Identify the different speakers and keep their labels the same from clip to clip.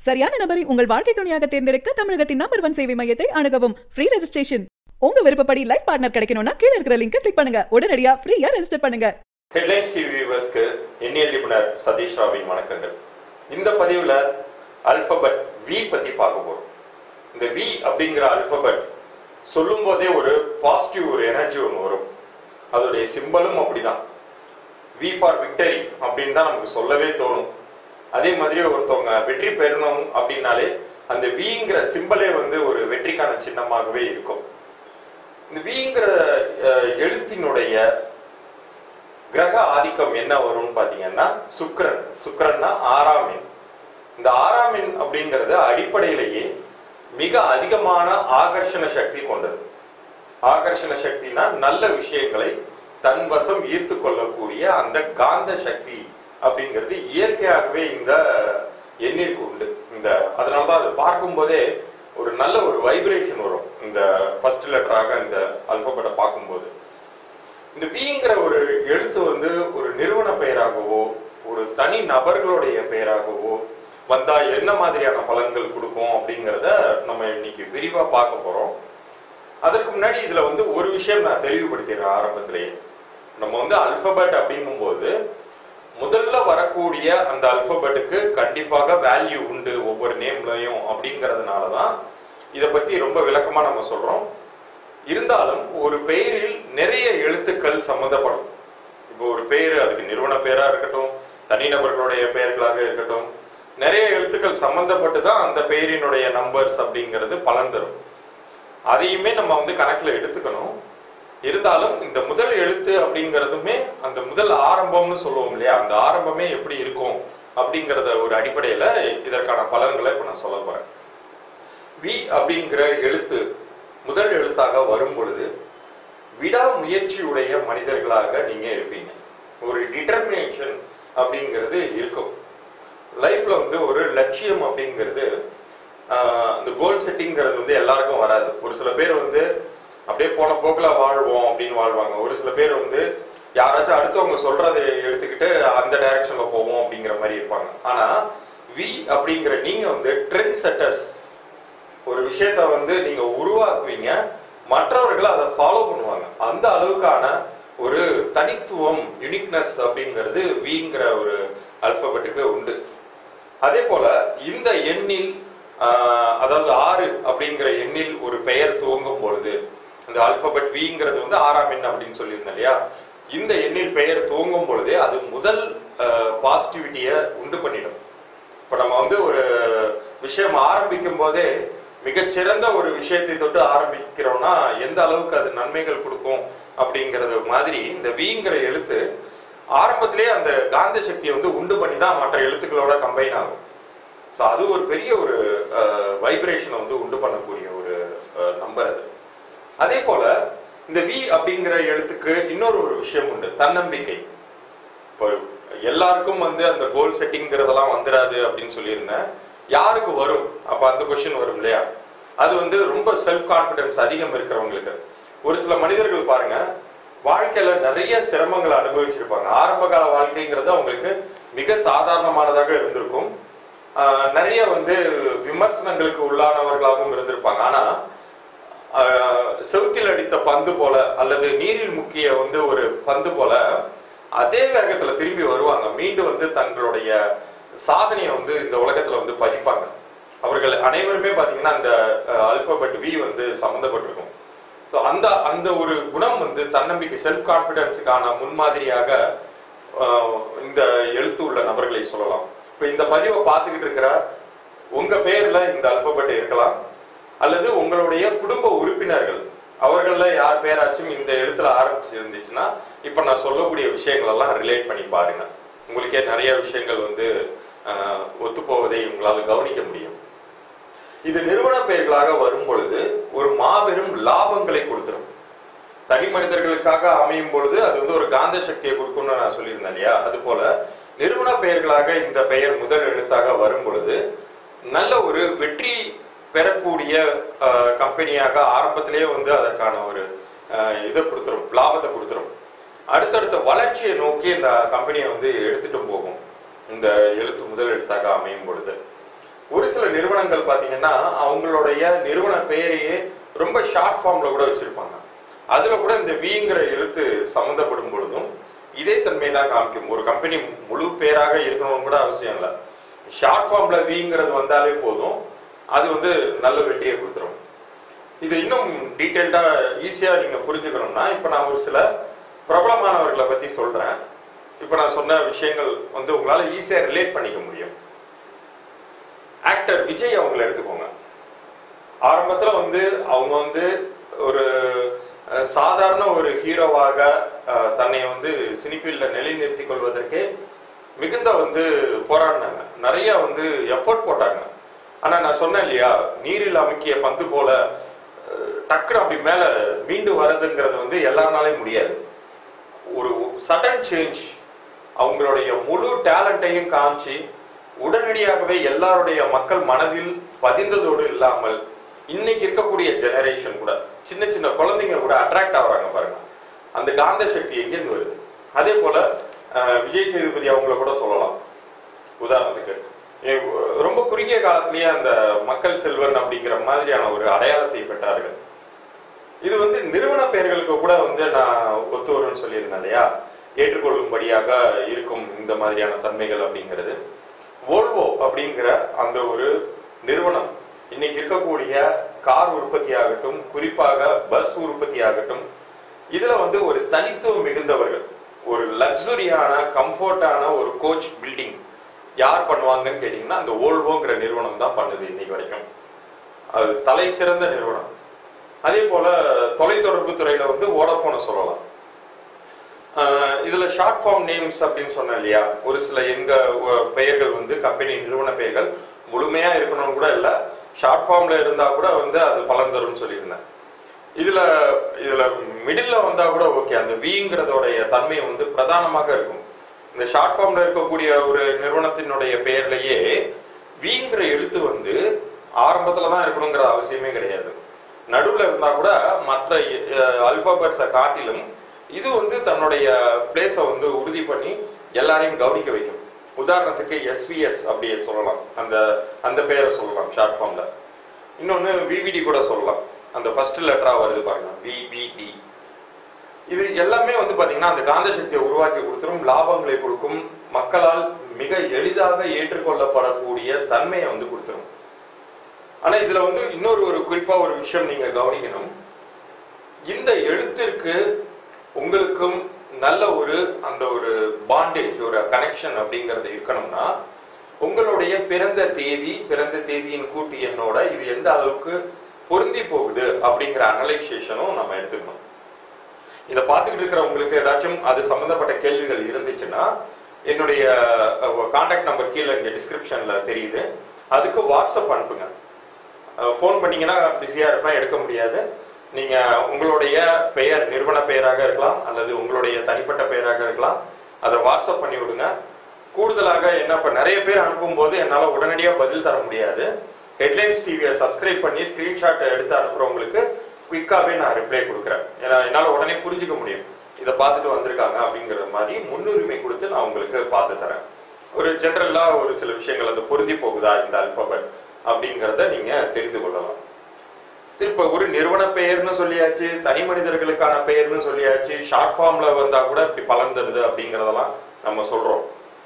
Speaker 1: சரியான நபரை உங்கள் வாழ்க்கை துணையாக தேர்ந்தெடுக்க தமிழகத்தின் நம்பர் ஒன் சேவை மையத்தை அணுகவும் ஃப்ரீ ரெஜிஸ்ட்ரேஷன் உங்க விருப்பப்படி லைஃப் பார்ட்னர் கிடைக்கணும்னா கீழ இருக்கிற லிங்கை கிளிக் பண்ணுங்க உடனடியா ஃப்ரீயா ரெஜிஸ்டர் பண்ணுங்க
Speaker 2: ஹெட்லைன்ஸ் டிவி வியூவர்ஸ்க்கு எண்ணியல் நிபுணர் சதீஷ் ராவின் வணக்கங்கள் இந்த பதிவில் அல்பபெட் வி பற்றி பார்க்க போகிறோம் இந்த வி அப்படிங்கிற அல்பபெட் சொல்லும் போதே ஒரு பாசிட்டிவ் ஒரு எனர்ஜி ஒன்று வரும் அதோடைய சிம்பலும் அப்படிதான் வி ஃபார் விக்டரி அப்படின்னு தான் நமக்கு சொல்லவே தோணும் அதே மாதிரி ஒருத்தவங்க வெற்றி பெறணும் அப்படின்னாலே அந்த விங்கிற சிம்பலே வந்து ஒரு வெற்றிக்கான சின்னமாகவே இருக்கும் இந்த விங்கிற எழுத்தினுடைய கிரக ஆதிக்கம் என்ன வரும்னு பாத்தீங்கன்னா சுக்கிரன் சுக்கிரன்னா ஆறாம் எண் இந்த ஆறாம் எண் அப்படிங்கிறது அடிப்படையிலேயே மிக அதிகமான ஆகர்ஷண சக்தி கொண்டது ஆகர்ஷண சக்தினா நல்ல விஷயங்களை தன் வசம் ஈர்த்து கொள்ளக்கூடிய அந்த காந்த சக்தி அப்படிங்கிறது இயற்கையாகவே இந்த எண்ணிற்கு உண்டு இந்த அதனாலதான் அதை பார்க்கும்போதே ஒரு நல்ல ஒரு வைப்ரேஷன் வரும் இந்த ஃபர்ஸ்ட் லெட்டராக இந்த அல்பபெட்டை பார்க்கும்போது இந்த விங்கிற ஒரு எழுத்து வந்து ஒரு நிறுவன பெயராகவோ ஒரு தனி நபர்களுடைய பெயராகவோ வந்தா என்ன மாதிரியான பலன்கள் கொடுக்கும் அப்படிங்கிறத நம்ம இன்னைக்கு விரிவா பார்க்க போறோம் அதற்கு முன்னாடி இதுல வந்து ஒரு விஷயம் நான் தெளிவுபடுத்திடுறேன் ஆரம்பத்திலேயே நம்ம வந்து அல்பபெட் அப்படிங்கும்போது முதல்ல வரக்கூடிய அந்த அல்பபெட்டுக்கு கண்டிப்பாக வேல்யூ உண்டு ஒவ்வொரு நேம்லையும் அப்படிங்கிறதுனால தான் இதை பத்தி ரொம்ப விளக்கமா நம்ம சொல்றோம் இருந்தாலும் ஒரு பெயரில் நிறைய எழுத்துக்கள் சம்மந்தப்படும் இப்போ ஒரு பெயர் அதுக்கு நிறுவன பெயரா இருக்கட்டும் தனிநபர்களுடைய பெயர்களாக இருக்கட்டும் நிறைய எழுத்துக்கள் சம்பந்தப்பட்டு தான் அந்த பெயரினுடைய நம்பர்ஸ் அப்படிங்கிறது பலன் தரும் அதையுமே நம்ம வந்து கணக்குல எடுத்துக்கணும் இருந்தாலும் இந்த முதல் எழுத்து அப்படிங்கிறதுமே அந்த முதல் ஆரம்பம்னு சொல்லுவோம் இல்லையா அந்த ஆரம்பமே எப்படி இருக்கும் அப்படிங்கிறத ஒரு அடிப்படையில இதற்கான பலன்களை இப்ப நான் சொல்ல போறேன் வி அப்படிங்கிற எழுத்து முதல் எழுத்தாக வரும் பொழுது விடாமுயற்சியுடைய மனிதர்களாக நீங்க இருப்பீங்க ஒரு டிட்டர்மினேஷன் அப்படிங்கிறது இருக்கும் லைஃப்ல வந்து ஒரு லட்சியம் அப்படிங்கிறது அந்த கோல் செட்டிங்கிறது வந்து எல்லாருக்கும் வராது ஒரு சில பேர் வந்து அப்படியே போன போக்கில் வாழ்வோம் அப்படின்னு வாழ்வாங்க ஒரு சில பேர் வந்து யாராச்சும் அடுத்தவங்க சொல்றதை எடுத்துக்கிட்டு அந்த டைரக்ஷன்ல போவோம் அப்படிங்கிற மாதிரி இருப்பாங்க ஆனா வி அப்படிங்கிற நீங்க வந்து ட்ரெண்ட் செட்டர்ஸ் ஒரு விஷயத்த வந்து நீங்க உருவாக்குவீங்க மற்றவர்கள் அதை ஃபாலோ பண்ணுவாங்க அந்த அளவுக்கான ஒரு தனித்துவம் யுனிக்னஸ் அப்படிங்கிறது விங்கிற ஒரு அல்பபெட்டுக்கு உண்டு அதே போல இந்த எண்ணில் அதாவது ஆறு அப்படிங்கிற எண்ணில் ஒரு பெயர் துவங்கும் பொழுது இந்த அல்பபெட் விங்கிறது வந்து ஆறாம் எண் அப்படின்னு சொல்லியிருந்தேன் இல்லையா இந்த எண்ணில் பெயர் துவங்கும் பொழுதே அது முதல் பாசிட்டிவிட்டியை உண்டு பண்ணிடும் இப்போ நம்ம வந்து ஒரு விஷயம் ஆரம்பிக்கும் போதே மிகச்சிறந்த ஒரு விஷயத்தை தொட்டு ஆரம்பிக்கிறோம்னா எந்த அளவுக்கு அது நன்மைகள் கொடுக்கும் அப்படிங்கிறது மாதிரி இந்த விங்கிற எழுத்து ஆரம்பத்திலேயே அந்த காந்த சக்தியை வந்து உண்டு பண்ணி தான் மற்ற எழுத்துக்களோட கம்பைன் ஆகும் ஸோ அது ஒரு பெரிய ஒரு வைப்ரேஷனை வந்து உண்டு பண்ணக்கூடிய ஒரு நம்பர் அது அதே போல இந்த வி அப்படிங்கிற எழுத்துக்கு இன்னொரு ஒரு விஷயம் உண்டு தன்னம்பிக்கை இப்போ எல்லாருக்கும் வந்து அந்த கோல் செட்டிங்கிறதெல்லாம் வந்துடாது அப்படின்னு சொல்லியிருந்தேன் யாருக்கு வரும் அப்ப அந்த கொஸ்டின் வரும் இல்லையா அது வந்து ரொம்ப செல்ஃப் கான்பிடன்ஸ் அதிகம் இருக்கிறவங்களுக்கு ஒரு சில மனிதர்கள் பாருங்க வாழ்க்கையில நிறைய சிரமங்களை அனுபவிச்சிருப்பாங்க ஆரம்ப கால வாழ்க்கைங்கிறது அவங்களுக்கு மிக சாதாரணமானதாக இருந்திருக்கும் நிறைய வந்து விமர்சனங்களுக்கு உள்ளானவர்களாகவும் இருந்திருப்பாங்க ஆனா செவுத்தில் அடித்த பந்து போல அல்லது நீரில் முக்கிய வந்து ஒரு பந்து போல அதே வேகத்துல திரும்பி வருவாங்க மீண்டும் வந்து தங்களுடைய சாதனையை வந்து இந்த உலகத்துல வந்து பதிப்பாங்க அவர்கள் அனைவருமே பாத்தீங்கன்னா அந்த அல்பபெட் வி வந்து சம்மந்தப்பட்டிருக்கும் ஸோ அந்த அந்த ஒரு குணம் வந்து தன்னம்பிக்கை செல்ஃப் கான்பிடன்ஸுக்கான முன்மாதிரியாக இந்த எழுத்து உள்ள நபர்களை சொல்லலாம் இப்போ இந்த பதிவை பார்த்துக்கிட்டு இருக்கிற உங்க பேர்ல இந்த அல்பபெட் இருக்கலாம் அல்லது உங்களுடைய குடும்ப உறுப்பினர்கள் அவர்கள யார் பேராச்சும் இந்த எழுத்துல ஆரம்பிச்சு இருந்துச்சுன்னா இப்ப நான் சொல்லக்கூடிய விஷயங்கள் எல்லாம் ரிலேட் பண்ணி பாருங்க உங்களுக்கே நிறைய விஷயங்கள் வந்து ஒத்து போவதை உங்களால் கவனிக்க முடியும் இது நிறுவன பெயர்களாக வரும் பொழுது ஒரு மாபெரும் லாபங்களை கொடுத்துரும் தனி மனிதர்களுக்காக அமையும் பொழுது அது வந்து ஒரு காந்த சக்தியை கொடுக்கும்னு நான் சொல்லியிருந்தேன் இல்லையா அது போல நிறுவன பெயர்களாக இந்த பெயர் முதல் எழுத்தாக வரும் பொழுது நல்ல ஒரு வெற்றி பெறக்கூடிய கம்பெனியாக ஆரம்பத்திலேயே வந்து அதற்கான ஒரு இதை கொடுத்துரும் லாபத்தை கொடுத்துரும் அடுத்தடுத்த வளர்ச்சியை நோக்கி இந்த கம்பெனியை வந்து எடுத்துட்டு போகும் இந்த எழுத்து முதல் எழுத்தாக அமையும் பொழுது ஒரு சில நிறுவனங்கள் பாத்தீங்கன்னா அவங்களுடைய நிறுவன பெயரையே ரொம்ப ஷார்ட் ஃபார்ம்ல கூட வச்சிருப்பாங்க அதுல கூட இந்த விங்கிற எழுத்து சம்மந்தப்படும் பொழுதும் இதே தன்மை தான் காமிக்கும் ஒரு கம்பெனி முழு பேராக இருக்கணும்னு கூட அவசியம் இல்லை ஷார்ட் ஃபார்ம்ல விங்கிறது வந்தாலே போதும் அது வந்து நல்ல வெற்றியை கொடுத்துரும் இது இன்னும் டீட்டெயில்டா ஈஸியா நீங்க புரிஞ்சுக்கணும்னா இப்ப நான் ஒரு சில பிரபலமானவர்களை பத்தி சொல்றேன் இப்ப நான் சொன்ன விஷயங்கள் வந்து உங்களால ஈஸியா ரிலேட் பண்ணிக்க முடியும் ஆக்டர் விஜய் அவங்களை எடுத்துக்கோங்க ஆரம்பத்துல வந்து அவங்க வந்து ஒரு அஹ், சாதாரண ஒரு ஹீரோவாக அஹ், தன்னை வந்து சினிஃபீல்ட்ல நிலைநிறுத்திக் கொள்வதற்கே மிகுந்த வந்து போராடினாங்க நிறைய வந்து எஃபோர்ட் போட்டாங்க ஆனா நான் சொன்னேன் இல்லையா நீரில் அமுக்கிய பந்து போல அஹ், டக்குனு அப்படி மேல மீண்டு வர்றதுங்கிறது வந்து எல்லாருனாலையும் முடியாது ஒரு சடன் சேஞ்ச் அவங்களுடைய முழு டேலண்ட்டையும் காமிச்சு உடனடியாகவே எல்லாருடைய மக்கள் மனதில் பதிந்ததோடு இல்லாமல் இன்னைக்கு இருக்கக்கூடிய ஜெனரேஷன் கூட சின்ன சின்ன குழந்தைங்க கூட அட்ராக்ட் ஆகுறாங்க பாருங்க அந்த காந்த சக்தி எங்கேருந்து வருது அதே போல அஹ், விஜய் சேதுபதி அவங்கள கூட சொல்லலாம் உதாரணத்துக்கு ஏ- ரொம்ப குறுகிய காலத்திலேயே அந்த மக்கள் செல்வன் அப்படிங்கிற மாதிரியான ஒரு அடையாளத்தை பெற்றார்கள் இது வந்து நிறுவன பெயர்களுக்கு கூட வந்து நான் ஒத்து வரும்னு சொல்லியிருந்தேன் இல்லையா ஏற்றுக்கொள்ளும்படியாக இருக்கும் இந்த மாதிரியான தன்மைகள் அப்படிங்கிறது வோல்வோ அப்படிங்கிற அந்த ஒரு நிறுவனம் இன்னைக்கு இருக்கக்கூடிய கார் உற்பத்தி ஆகட்டும் குறிப்பாக பஸ் உற்பத்தி ஆகட்டும் இதுல வந்து ஒரு தனித்துவம் மிகுந்தவர்கள் ஒரு லக்ஸுரியான கம்ஃபர்டான ஒரு கோச் பில்டிங் யார் பண்ணுவாங்கன்னு கேட்டீங்கன்னா அந்த ஓல்வோங்கிற நிறுவனம் தான் பண்ணுது இன்னைக்கு வரைக்கும் அது தலை சிறந்த நிறுவனம் அதே போல தொலைத்தொடர்பு துறையில வந்து வோடஃபோனை சொல்லலாம் ஆஹ் இதுல ஷார்ட் ஃபார்ம் நேம்ஸ் அப்படின்னு சொன்னேன் இல்லையா ஒரு சில எங்க அஹ், பெயர்கள் வந்து கம்பெனி நிறுவன பெயர்கள் முழுமையா இருக்கணும்னு கூட இல்ல ஷார்ட் ஃபார்ம்ல இருந்தா கூட வந்து அது பலன் தரும்னு சொல்லியிருந்தேன் இதுல இதுல மிடில்ல வந்தா கூட ஓகே அந்த விங்கிறதோடைய தன்மை வந்து பிரதானமாக இருக்கும் இந்த ஷார்ட் ஃபார்ம்ல இருக்கக்கூடிய ஒரு நிறுவனத்தினுடைய பெயர்லயே விங்கிற எழுத்து வந்து ஆரம்பத்துல தான் இருக்கணுங்கிற அவசியமே கிடையாது நடுவுல இருந்தா கூட மற்ற அல்பாபெட்ஸை காட்டிலும் இது வந்து தன்னுடைய பிளேஸை வந்து உறுதி பண்ணி எல்லாரையும் கவனிக்க வைக்கும் உதாரணத்துக்கு எஸ்விஎஸ் அப்படி சொல்லலாம் அந்த அந்த பெயரை சொல்லலாம் ஷார்ட் ஃபார்ம்ல இன்னொன்னு விவிடி கூட சொல்லலாம் அந்த ஃபர்ஸ்ட் லெட்டரா வருது பாருங்க விவிடி இது எல்லாமே வந்து பாத்தீங்கன்னா அந்த காந்த சக்தியை உருவாக்கி கொடுத்துரும் லாபங்களை கொடுக்கும் மக்களால் மிக எளிதாக ஏற்றுக்கொள்ளப்படக்கூடிய தன்மையை வந்து கொடுத்துரும் ஆனா இதுல வந்து இன்னொரு ஒரு குறிப்பா ஒரு விஷயம் நீங்க கவனிக்கணும் இந்த எழுத்திற்கு உங்களுக்கும் நல்ல ஒரு அந்த ஒரு பாண்டேஜ் ஒரு கனெக்ஷன் அப்படிங்கிறது இருக்கணும்னா உங்களுடைய பிறந்த தேதி பிறந்த தேதியின் கூட்டு எண்ணோட இது எந்த அளவுக்கு பொருந்தி போகுது அப்படிங்கிற அனலைசேஷனும் நம்ம எடுத்துக்கணும் இதை பார்த்துக்கிட்டு இருக்கிற உங்களுக்கு ஏதாச்சும் அது சம்பந்தப்பட்ட கேள்விகள் இருந்துச்சுன்னா என்னுடைய கான்டாக்ட் நம்பர் கீழே இங்க டிஸ்கிரிப்ஷன்ல தெரியுது அதுக்கு வாட்ஸ்அப் அனுப்புங்க ஃபோன் பண்ணீங்கன்னா பிஸியா இருப்பேன் எடுக்க முடியாது நீங்க உங்களுடைய பெயர் நிறுவன பெயராக இருக்கலாம் அல்லது உங்களுடைய தனிப்பட்ட பெயராக இருக்கலாம் அதை வாட்ஸ்அப் பண்ணி விடுங்க கூடுதலாக என்ன இப்ப நிறைய பேர் அனுப்பும் போது என்னால உடனடியா பதில் தர முடியாது ஹெட்லைன்ஸ் டிவியை சப்ஸ்கிரைப் பண்ணி ஸ்கிரீன்ஷாட் எடுத்து அனுப்புறவங்களுக்கு குயிக்காவே நான் ரிப்ளை கொடுக்குறேன் ஏன்னா என்னால உடனே புரிஞ்சுக்க முடியும் இதை பார்த்துட்டு வந்திருக்காங்க அப்படிங்கிற மாதிரி முன்னுரிமை கொடுத்து நான் உங்களுக்கு பார்த்து தரேன் ஒரு ஜென்ரலா ஒரு சில விஷயங்கள் அது பொருந்தி போகுதா இந்த அல்பாபெட் அப்படிங்கிறத நீங்க தெரிந்து கொள்ளலாம் சரி இப்போ ஒரு நிறுவன பெயர்னு சொல்லியாச்சு தனி மனிதர்களுக்கான பெயர்னு சொல்லியாச்சு ஷார்ட் ஃபார்ம்ல வந்தா கூட இப்படி பலன் தருது அப்படிங்கறதெல்லாம் நம்ம சொல்றோம்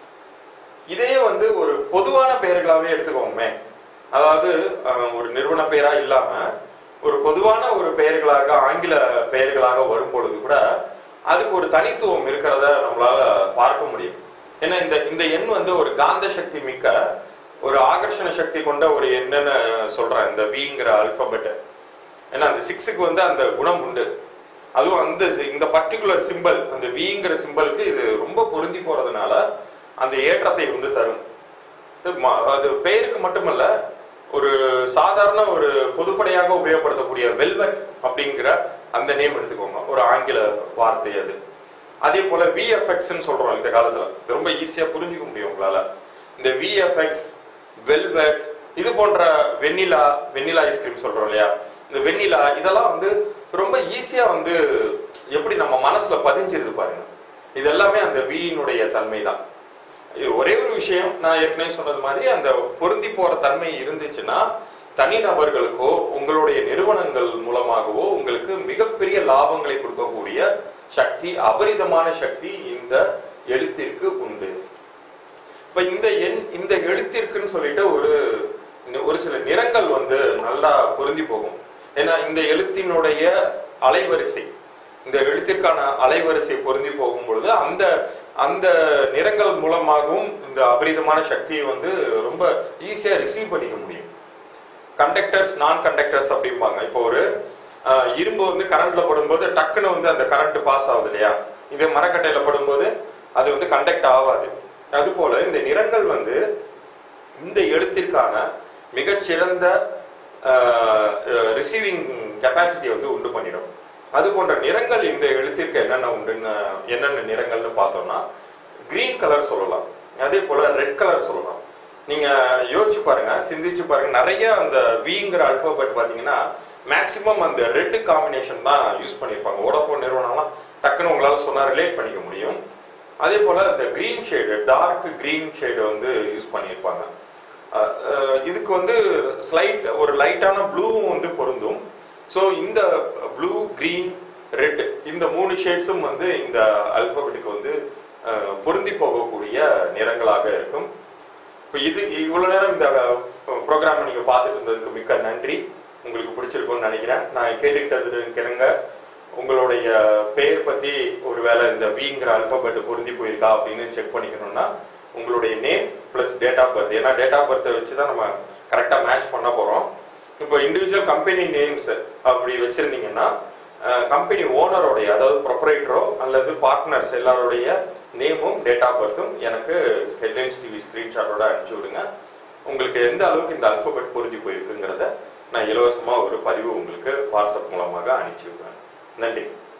Speaker 2: இதே வந்து ஒரு பொதுவான பெயர்களாவே எடுத்துக்கோமே அதாவது அஹ், ஒரு நிறுவன பெயரா இல்லாம ஒரு பொதுவான ஒரு பெயர்களாக ஆங்கில பெயர்களாக வரும் பொழுது கூட அதுக்கு ஒரு தனித்துவம் இருக்கிறத நம்மளால பார்க்க முடியும் ஏன்னா இந்த இந்த எண் வந்து ஒரு காந்த சக்தி மிக்க ஒரு ஆகர்ஷண சக்தி கொண்ட ஒரு எண்ணுன்னு சொல்றேன் இந்த விங்கிற அல்பபெட் ஏன்னா அந்த சிக்ஸுக்கு வந்து அந்த குணம் உண்டு அதுவும் அந்த சி- இந்த பர்டிகுலர் சிம்பல் அந்த விங்கிற சிம்பலுக்கு இது ரொம்ப பொருந்தி போறதுனால அந்த ஏற்றத்தை வந்து தரும் இது ம- அது பெயருக்கு மட்டுமல்ல ஒரு சாதாரண ஒரு பொதுப்படையாக உபயோகப்படுத்தக்கூடிய வெல்வெட் அப்படிங்கிற அந்த நேம் எடுத்துக்கோங்க ஒரு ஆங்கில வார்த்தை அது அதே போல விஎஃப்எக்ஸ் சொல்றோம் இந்த காலத்துல இது ரொம்ப ஈஸியா புரிஞ்சுக்க முடியும் உங்களால இந்த விஎஃப்எக்ஸ் வெல்வெட் இது போன்ற வெண்ணிலா வெண்ணிலா ஐஸ்கிரீம் சொல்றோம் இல்லையா இந்த வெண்ணிலா இதெல்லாம் வந்து ரொம்ப ஈஸியா வந்து எப்படி நம்ம மனசுல பதிஞ்சிருது பாருங்க இது எல்லாமே அந்த வீயினுடைய தன்மை தான் இது ஒரே ஒரு விஷயம் நான் ஏற்கனவே சொன்னது மாதிரி அந்த பொருந்தி போற தன்மை இருந்துச்சுன்னா தனிநபர்களுக்கோ உங்களுடைய நிறுவனங்கள் மூலமாகவோ உங்களுக்கு மிகப்பெரிய லாபங்களை கொடுக்கக்கூடிய சக்தி அபரிதமான சக்தி இந்த எழுத்திற்கு உண்டு இப்ப இந்த எண் இந்த எழுத்திற்குன்னு சொல்லிட்டு ஒரு ஒரு சில நிறங்கள் வந்து நல்லா பொருந்தி போகும் ஏன்னா இந்த எழுத்தினுடைய அலைவரிசை இந்த எழுத்திற்கான அலைவரிசை பொருந்தி போகும் பொழுது அந்த அந்த நிறங்கள் மூலமாகவும் இந்த அபரிதமான சக்தியை வந்து ரொம்ப ஈஸியா ரிசீவ் பண்ணிக்க முடியும் கண்டக்டர்ஸ் நான் கண்டக்டர்ஸ் அப்படிம்பாங்க இப்போ ஒரு அஹ், இரும்பு வந்து கரண்ட்ல படும்போது டக்குன்னு வந்து அந்த கரண்ட் பாஸ் ஆகுது இல்லையா இது மரக்கட்டையில படும்போது அது வந்து கண்டக்ட் ஆகாது அதுபோல இந்த நிறங்கள் வந்து இந்த எழுத்திற்கான மிகச்சிறந்த ரிசீவிங் கெப்பாசிட்டி வந்து உண்டு பண்ணிடும் அது போன்ற நிறங்கள் இந்த எழுத்திற்கு என்னென்ன உண்டுன்னு என்னென்ன நிறங்கள்னு பார்த்தோம்னா கிரீன் கலர் சொல்லலாம் அதே போல ரெட் கலர் சொல்லலாம் நீங்க யோசிச்சு பாருங்க சிந்திச்சு பாருங்க நிறைய அந்த விங்கிற அல்பாபெட் பாத்தீங்கன்னா மேக்சிமம் அந்த ரெட் காம்பினேஷன் தான் யூஸ் பண்ணியிருப்பாங்க வோடாஃபோன் நிறுவனம்லாம் டக்குன்னு உங்களால சொன்னா ரிலேட் பண்ணிக்க முடியும் அதே போல இந்த green shade dark green shade வந்து யூஸ் பண்ணியிருப்பாங்க அஹ், அஹ், இதுக்கு வந்து ஸ்லைட் ஒரு லைட்டான ப்ளூவும் வந்து பொருந்தும் ஸோ இந்த ப்ளூ கிரீன் ரெட் இந்த மூணு ஷேட்ஸும் வந்து இந்த அல்பாபெட்டுக்கு வந்து அஹ், பொருந்தி போகக்கூடிய நிறங்களாக இருக்கும் இப்போ இது இவ்வளவு நேரம் இந்த ப்ரோக்ராம் நீங்க பார்த்துட்டு இருந்ததுக்கு மிக்க நன்றி உங்களுக்கு பிடிச்சிருக்கும்னு நினைக்கிறேன் நான் கேட்டுக்கிட்டது கிணங்க உங்களுடைய பெயர் பத்தி ஒருவேளை இந்த விங்கிற அல்பாபெட் பொருந்தி போயிருக்கா அப்படின்னு செக் பண்ணிக்கணும்னா உங்களுடைய name plus date of birth ஏன்னா டேட் ஆஃப் பர்த்தை வச்சு தான் நம்ம கரெக்டாக மேட்ச் பண்ண போறோம் இப்போ இண்டிவிஜுவல் கம்பெனி நேம்ஸ் அப்படி வச்சிருந்தீங்கன்னா கம்பெனி ஓனரோடைய அதாவது ப்ரொப்ரைட்டரோ அல்லது பார்ட்னர்ஸ் எல்லாருடைய நேமும் டேட் ஆஃப் பர்த்தும் எனக்கு ஹெட்லைன்ஸ் டிவி ஸ்கிரீன்ஷாட்டோட அனுப்பிச்சு விடுங்க உங்களுக்கு எந்த அளவுக்கு இந்த அல்பபெட் பொருந்தி போயிருக்குங்கிறத நான் இலவசமாக ஒரு பதிவு உங்களுக்கு வாட்ஸ்அப் மூலமாக அனுப்பிச்சு விடுறேன் நன்றி